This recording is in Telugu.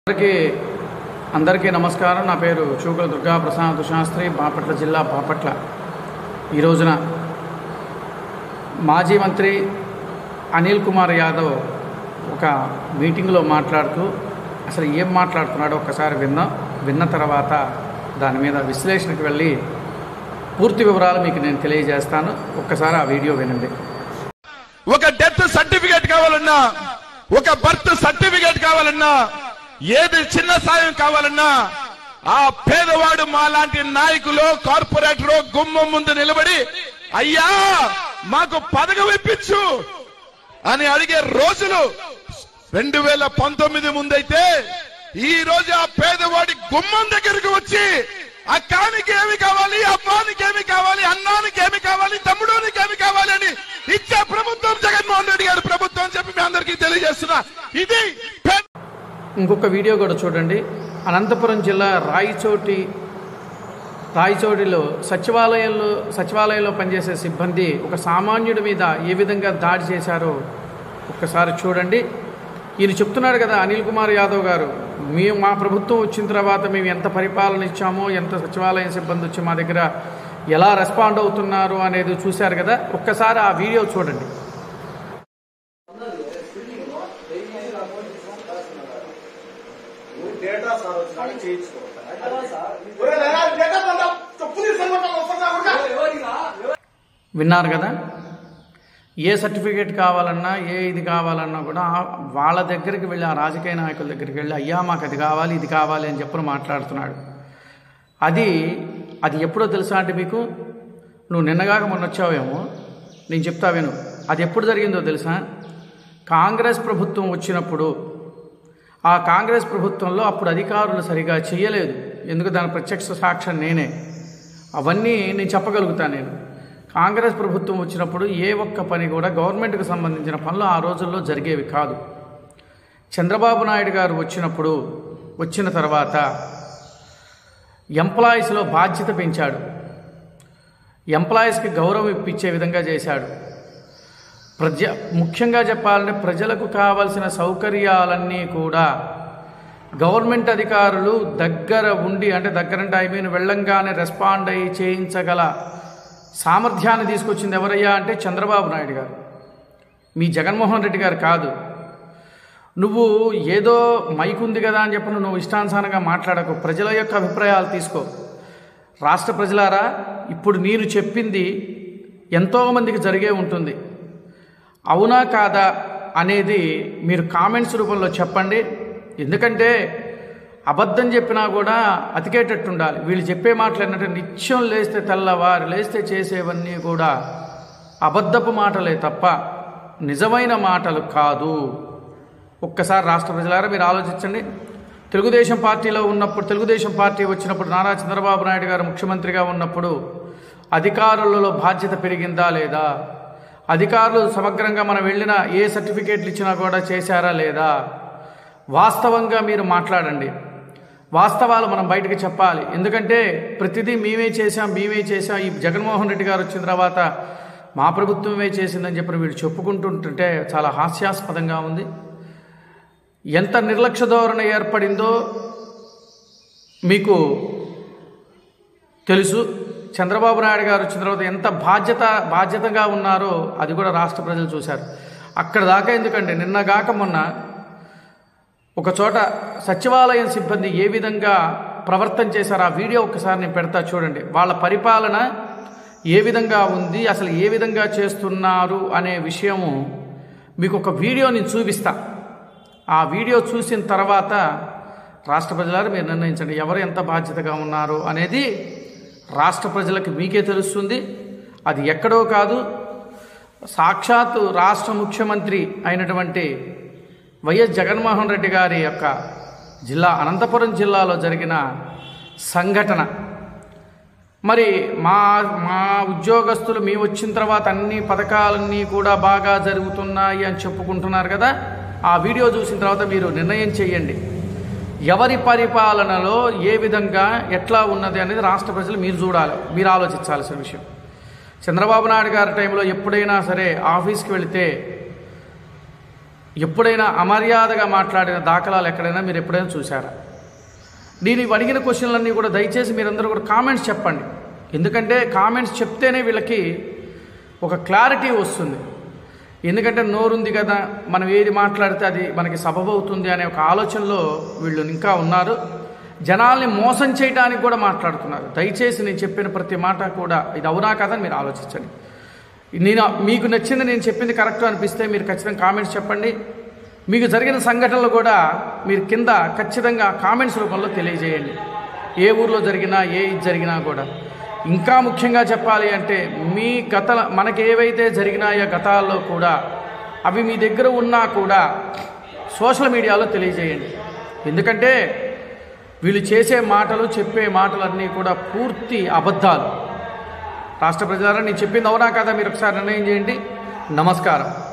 అందరికీ అందరికీ నమస్కారం నా పేరు చూకల దుర్గా ప్రసాద్ శాస్త్రి బాపట్ల జిల్లా బాపట్ల ఈ రోజున మాజీ మంత్రి అనిల్ కుమార్ యాదవ్ ఒక మీటింగ్లో మాట్లాడుతూ అసలు ఏం మాట్లాడుతున్నాడో ఒక్కసారి విన్నాం విన్న తర్వాత దాని మీద విశ్లేషణకు వెళ్ళి పూర్తి వివరాలు మీకు నేను తెలియజేస్తాను ఒక్కసారి ఆ వీడియో వినండి ఒక డెత్ సర్టిఫికేట్ కావాలన్నా ఒక బర్త్ సర్టిఫికేట్ కావాలన్నా ఏది చిన్న సాయం కావాలన్నా ఆ పేదవాడు మాలాంటి నాయకులు కార్పొరేటర్ గుమ్మం ముందు నిలబడి అయ్యా మాకు పదవి ఇప్పించు అని అడిగే రోజులు రెండు వేల పంతొమ్మిది ముందైతే ఈ రోజు ఆ పేదవాడి గుమ్మం దగ్గరకు వచ్చి అక్కానికి ఏమి కావాలి అబ్బానికి ఏమి కావాలి అన్నానికి ఏమి కావాలి తమ్ముడానికి ఏమి కావాలి అని ఇచ్చే ప్రభుత్వం జగన్మోహన్ రెడ్డి గారి ప్రభుత్వం అని చెప్పి మీ అందరికీ తెలియజేస్తున్నా ఇది పేద ఇంకొక వీడియో కూడా చూడండి అనంతపురం జిల్లా రాయచోటి రాయచోటిలో సచివాలయంలో సచివాలయంలో పనిచేసే సిబ్బంది ఒక సామాన్యుడి మీద ఏ విధంగా దాడి చేశారో ఒక్కసారి చూడండి ఈయన చెప్తున్నాడు కదా అనిల్ కుమార్ యాదవ్ గారు మేము మా ప్రభుత్వం వచ్చిన తర్వాత మేము ఎంత పరిపాలన ఇచ్చామో ఎంత సచివాలయం సిబ్బంది వచ్చి మా దగ్గర ఎలా రెస్పాండ్ అవుతున్నారు అనేది చూశారు కదా ఒక్కసారి ఆ వీడియో చూడండి డేటా సార్ వచ్చినాక చేయించుకోవాలి డేటా కొంత తప్పు తీసుకుంటాం విన్నారు కదా ఏ సర్టిఫికేట్ కావాలన్నా ఏ ఇది కావాలన్నా కూడా వాళ్ళ దగ్గరికి వెళ్ళి ఆ రాజకీయ నాయకుల దగ్గరికి వెళ్ళి అయ్యా మాకు అది కావాలి ఇది కావాలి అని చెప్పి మాట్లాడుతున్నాడు అది అది ఎప్పుడో తెలుసా అంటే మీకు నువ్వు నిన్నగాక మొన్న వచ్చావేమో నేను చెప్తా విను అది ఎప్పుడు జరిగిందో తెలుసా కాంగ్రెస్ ప్రభుత్వం వచ్చినప్పుడు ఆ కాంగ్రెస్ ప్రభుత్వంలో అప్పుడు అధికారులు సరిగా చేయలేదు ఎందుకు దాని ప్రత్యక్ష సాక్ష్యం నేనే అవన్నీ నేను చెప్పగలుగుతాను నేను కాంగ్రెస్ ప్రభుత్వం వచ్చినప్పుడు ఏ ఒక్క పని కూడా గవర్నమెంట్కి సంబంధించిన పనులు ఆ రోజుల్లో జరిగేవి కాదు చంద్రబాబు నాయుడు గారు వచ్చినప్పుడు వచ్చిన తర్వాత ఎంప్లాయీస్లో బాధ్యత పెంచాడు ఎంప్లాయీస్కి గౌరవం ఇప్పించే విధంగా చేశాడు ప్రజ ముఖ్యంగా చెప్పాలంటే ప్రజలకు కావలసిన సౌకర్యాలన్నీ కూడా గవర్నమెంట్ అధికారులు దగ్గర ఉండి అంటే దగ్గరంటే ఐ మీన్ వెళ్ళంగానే రెస్పాండ్ అయ్యి చేయించగల సామర్థ్యాన్ని తీసుకొచ్చింది ఎవరయ్యా అంటే చంద్రబాబు నాయుడు గారు మీ జగన్మోహన్ రెడ్డి గారు కాదు నువ్వు ఏదో మైక్ ఉంది కదా అని చెప్పి నువ్వు ఇష్టానుసారంగా మాట్లాడకు ప్రజల యొక్క అభిప్రాయాలు తీసుకో రాష్ట్ర ప్రజలారా ఇప్పుడు నేను చెప్పింది ఎంతోమందికి జరిగే ఉంటుంది అవునా కాదా అనేది మీరు కామెంట్స్ రూపంలో చెప్పండి ఎందుకంటే అబద్ధం చెప్పినా కూడా అతికేటట్టు ఉండాలి వీళ్ళు చెప్పే మాటలు ఏంటంటే నిత్యం లేస్తే తెల్లవారు లేస్తే చేసేవన్నీ కూడా అబద్ధపు మాటలే తప్ప నిజమైన మాటలు కాదు ఒక్కసారి రాష్ట్ర ప్రజలారా మీరు ఆలోచించండి తెలుగుదేశం పార్టీలో ఉన్నప్పుడు తెలుగుదేశం పార్టీ వచ్చినప్పుడు నారా చంద్రబాబు నాయుడు గారు ముఖ్యమంత్రిగా ఉన్నప్పుడు అధికారులలో బాధ్యత పెరిగిందా లేదా అధికారులు సమగ్రంగా మనం వెళ్ళిన ఏ సర్టిఫికేట్లు ఇచ్చినా కూడా చేశారా లేదా వాస్తవంగా మీరు మాట్లాడండి వాస్తవాలు మనం బయటకు చెప్పాలి ఎందుకంటే ప్రతిదీ మేమే చేశాం మేమే చేశాం ఈ జగన్మోహన్ రెడ్డి గారు వచ్చిన తర్వాత మా ప్రభుత్వమే చేసిందని చెప్పి వీళ్ళు చెప్పుకుంటుంటుంటే చాలా హాస్యాస్పదంగా ఉంది ఎంత నిర్లక్ష్య ధోరణి ఏర్పడిందో మీకు తెలుసు చంద్రబాబు నాయుడు గారు వచ్చిన తర్వాత ఎంత బాధ్యత బాధ్యతగా ఉన్నారో అది కూడా రాష్ట్ర ప్రజలు చూశారు అక్కడ దాకా ఎందుకంటే నిన్నగాక మొన్న ఒక చోట సచివాలయం సిబ్బంది ఏ విధంగా ప్రవర్తన చేశారో ఆ వీడియో ఒకసారి నేను పెడతా చూడండి వాళ్ళ పరిపాలన ఏ విధంగా ఉంది అసలు ఏ విధంగా చేస్తున్నారు అనే విషయము మీకు ఒక వీడియో నేను చూపిస్తా ఆ వీడియో చూసిన తర్వాత రాష్ట్ర ప్రజలారు మీరు నిర్ణయించండి ఎవరు ఎంత బాధ్యతగా ఉన్నారు అనేది రాష్ట్ర ప్రజలకు మీకే తెలుస్తుంది అది ఎక్కడో కాదు సాక్షాత్తు రాష్ట్ర ముఖ్యమంత్రి అయినటువంటి వైఎస్ జగన్మోహన్ రెడ్డి గారి యొక్క జిల్లా అనంతపురం జిల్లాలో జరిగిన సంఘటన మరి మా మా ఉద్యోగస్తులు మేము వచ్చిన తర్వాత అన్ని పథకాలన్నీ కూడా బాగా జరుగుతున్నాయి అని చెప్పుకుంటున్నారు కదా ఆ వీడియో చూసిన తర్వాత మీరు నిర్ణయం చేయండి ఎవరి పరిపాలనలో ఏ విధంగా ఎట్లా ఉన్నది అనేది రాష్ట్ర ప్రజలు మీరు చూడాలి మీరు ఆలోచించాల్సిన విషయం చంద్రబాబు నాయుడు గారి టైంలో ఎప్పుడైనా సరే ఆఫీస్కి వెళితే ఎప్పుడైనా అమర్యాదగా మాట్లాడిన దాఖలాలు ఎక్కడైనా మీరు ఎప్పుడైనా చూసారా నేను ఇవి అడిగిన క్వశ్చన్లన్నీ కూడా దయచేసి మీరందరూ కూడా కామెంట్స్ చెప్పండి ఎందుకంటే కామెంట్స్ చెప్తేనే వీళ్ళకి ఒక క్లారిటీ వస్తుంది ఎందుకంటే నోరుంది కదా మనం ఏది మాట్లాడితే అది మనకి సబబవుతుంది అనే ఒక ఆలోచనలో వీళ్ళు ఇంకా ఉన్నారు జనాల్ని మోసం చేయడానికి కూడా మాట్లాడుతున్నారు దయచేసి నేను చెప్పిన ప్రతి మాట కూడా ఇది అవునా కదా అని మీరు ఆలోచించండి నేను మీకు నచ్చింది నేను చెప్పింది కరెక్ట్ అనిపిస్తే మీరు ఖచ్చితంగా కామెంట్స్ చెప్పండి మీకు జరిగిన సంఘటనలు కూడా మీరు కింద ఖచ్చితంగా కామెంట్స్ రూపంలో తెలియజేయండి ఏ ఊర్లో జరిగినా ఏ ఇది జరిగినా కూడా ఇంకా ముఖ్యంగా చెప్పాలి అంటే మీ గత మనకి ఏవైతే జరిగినాయో గతాల్లో కూడా అవి మీ దగ్గర ఉన్నా కూడా సోషల్ మీడియాలో తెలియజేయండి ఎందుకంటే వీళ్ళు చేసే మాటలు చెప్పే మాటలన్నీ కూడా పూర్తి అబద్ధాలు రాష్ట్ర ప్రజలారా నేను చెప్పింది అవునా కదా మీరు ఒకసారి నిర్ణయం చేయండి నమస్కారం